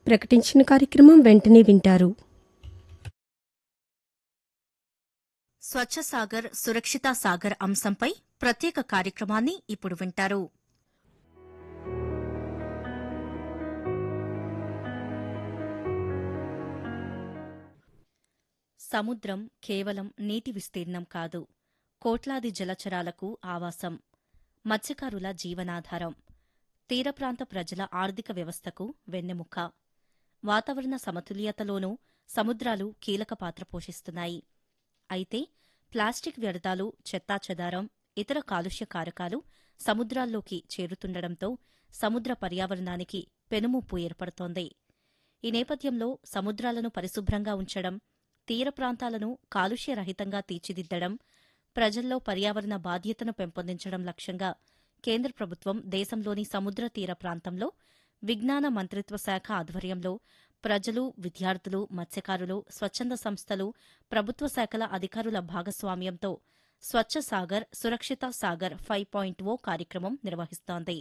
ప్రకటించిన కార్యక్రమం వెంటనే వింటారు స్వచ్ఛ సాగర్ సురక్షిత సాగర్ అంశంపై ప్రత్యేక కార్యక్రమాన్ని ఇప్పుడు వింటారు సముద్రం కేవలం నీటి విస్తీర్ణం కాదు కోట్లాది జలచరాలకు ఆవాసం మత్స్యకారుల జీవనాధారం తీర ప్రాంత ప్రజల ఆర్థిక వ్యవస్థకు వెన్నెముక వాతావరణ సమతుల్యతలోనూ సముద్రాలు కీలక పాత్ర పోషిస్తున్నాయి అయితే ప్లాస్టిక్ వ్యర్థాలు చెత్తాచెదారం ఇతర కాలుష్య కారకాలు సముద్రాల్లోకి చేరుతుండడంతో సముద్ర పర్యావరణానికి పెనుముప్పు ఏర్పడుతోంది ఈ నేపథ్యంలో సముద్రాలను పరిశుభ్రంగా ఉంచడం తీర ప్రాంతాలను కాలుష్యరహితంగా తీర్చిదిద్దడం ప్రజల్లో పర్యావరణ బాధ్యతను పెంపొందించడం లక్ష్యంగా కేంద్ర ప్రభుత్వం దేశంలోని సముద్ర తీర ప్రాంతంలో విజ్ఞాన మంత్రిత్వ శాఖ ఆధ్వర్యంలో ప్రజలు విద్యార్థులు మత్స్యకారులు స్వచ్ఛంద సంస్థలు ప్రభుత్వ శాఖల అధికారుల భాగస్వామ్యంతో స్వచ్ఛ సాగర్ సురక్షిత సాగర్ ఫైవ్ పాయింట్ ఓ కార్యక్రమం నిర్వహిస్తోంది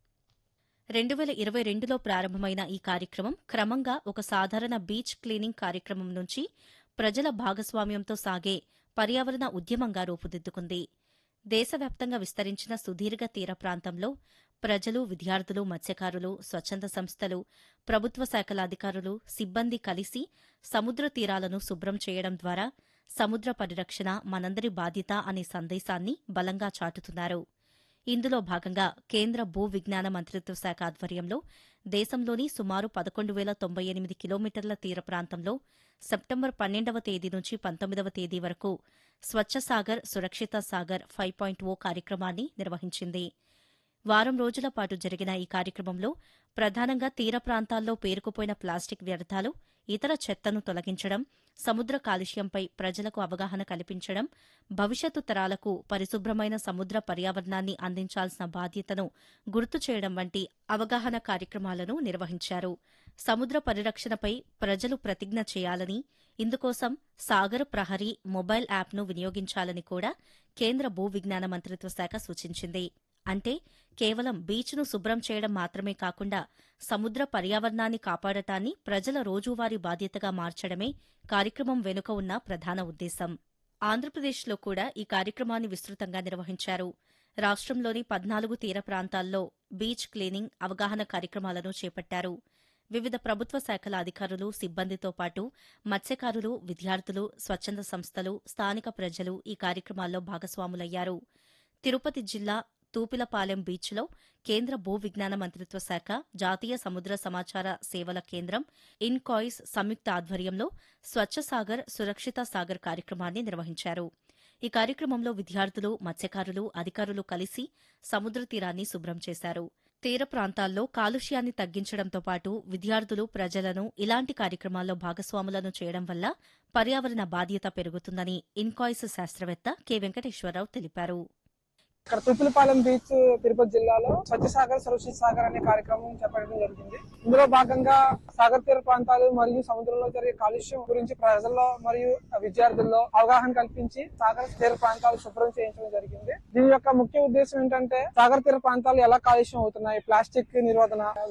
రెండు వేల ఇరవై రెండులో ప్రారంభమైన ఈ కార్యక్రమం క్రమంగా ఒక సాధారణ బీచ్ క్లీనింగ్ కార్యక్రమం నుంచి ప్రజల భాగస్వామ్యంతో సాగే పర్యావరణ ఉద్యమంగా రూపుదిద్దుకుంది దేశవ్యాప్తంగా విస్తరించిన సుదీర్ఘ తీర ప్రాంతంలో ప్రజలు విద్యార్థులు మత్స్యకారులు స్వచ్ఛంద సంస్థలు ప్రభుత్వ శాఖల అధికారులు సిబ్బంది కలిసి సముద్ర తీరాలను శుభ్రం చేయడం ద్వారా సముద్ర పరిరక్షణ మనందరి బాధ్యత అనే సందేశాన్ని బలంగా చాటుతున్నారు ఇందులో భాగంగా కేంద్ర భూ విజ్ఞాన మంత్రిత్వ శాఖ ఆధ్వర్యంలో దేశంలోని సుమారు పదకొండు వేల తొంభై ఎనిమిది కిలోమీటర్ల తీర ప్రాంతంలో సెప్టెంబర్ పన్నెండవ తేదీ నుంచి పంతొమ్మిదవ తేదీ వరకు స్వచ్ఛ సాగర్ సురక్షిత సాగర్ ఫైవ్ పాయింట్ ఓ కార్యక్రమాన్ని నిర్వహించింది వారం రోజుల పాటు జరిగిన ఈ కార్యక్రమంలో ప్రధానంగా తీర ప్రాంతాల్లో పేరుకుపోయిన ప్లాస్టిక్ వ్యర్థాలు ఇతర చెత్తను తొలగించడం సముద్ర కాలుష్యంపై ప్రజలకు అవగాహన కల్పించడం భవిష్యత్తు తరాలకు పరిశుభ్రమైన సముద్ర పర్యావరణాన్ని అందించాల్సిన బాధ్యతను గుర్తు చేయడం వంటి అవగాహన కార్యక్రమాలను నిర్వహించారు సముద్ర పరిరక్షణపై ప్రజలు ప్రతిజ్ఞ చేయాలని ఇందుకోసం సాగర్ ప్రహరీ మొబైల్ యాప్ను వినియోగించాలని కూడా కేంద్ర భూ విజ్ఞాన మంత్రిత్వ శాఖ సూచించింది అంటే కేవలం బీచ్ను శుభ్రం చేయడం మాత్రమే కాకుండా సముద్ర పర్యావరణాన్ని కాపాడటాన్ని ప్రజల రోజువారీ బాధ్యతగా మార్చడమే కార్యక్రమం వెనుక ఉన్న ప్రధాన ఉద్దేశం ఆంధ్రప్రదేశ్లో కూడా ఈ కార్యక్రమాన్ని విస్తృతంగా నిర్వహించారు రాష్ట్రంలోని పద్నాలుగు తీర ప్రాంతాల్లో బీచ్ క్లీనింగ్ అవగాహన కార్యక్రమాలను చేపట్టారు వివిధ ప్రభుత్వ శాఖల అధికారులు సిబ్బందితో పాటు మత్స్యకారులు విద్యార్థులు స్వచ్ఛంద సంస్థలు స్థానిక ప్రజలు ఈ కార్యక్రమాల్లో భాగస్వాములయ్యారు తిరుపతి జిల్లా తూపిలపాలెం బీచ్లో కేంద్ర భూ విజ్ఞాన మంత్రిత్వ శాఖ జాతీయ సముద్ర సమాచార సేవల కేంద్రం ఇన్కాయిస్ సంయుక్త ఆధ్వర్యంలో స్వచ్ఛ సాగర్ సురక్షిత సాగర్ కార్యక్రమాన్ని నిర్వహించారు ఈ కార్యక్రమంలో విద్యార్థులు మత్స్యకారులు అధికారులు కలిసి సముద్ర తీరాన్ని శుభ్రం చేశారు తీర ప్రాంతాల్లో కాలుష్యాన్ని తగ్గించడంతో పాటు విద్యార్థులు ప్రజలను ఇలాంటి కార్యక్రమాల్లో భాగస్వాములను చేయడం వల్ల పర్యావరణ బాధ్యత పెరుగుతుందని ఇన్కాయిస్ శాస్త్రవేత్త కె వెంకటేశ్వరరావు తెలిపారు ఇక్కడ తూపులపాలెం బీచ్ తిరుపతి జిల్లాలో స్వచ్ఛ సాగర్ సురక్షిత సాగర్ అనే కార్యక్రమం చేపట్టడం జరిగింది ఇందులో భాగంగా సాగర్ తీర ప్రాంతాలు మరియు సముద్రంలో జరిగే కాలుష్యం గురించి ప్రజల్లో మరియు విద్యార్థుల్లో అవగాహన కల్పించి సాగర్ తీర ప్రాంతాలు శుభ్రం చేయించడం జరిగింది దీని యొక్క ముఖ్య ఉద్దేశం ఏంటంటే సాగర్ తీర ప్రాంతాలు ఎలా కాలుష్యం అవుతున్నాయి ప్లాస్టిక్ నిరోధన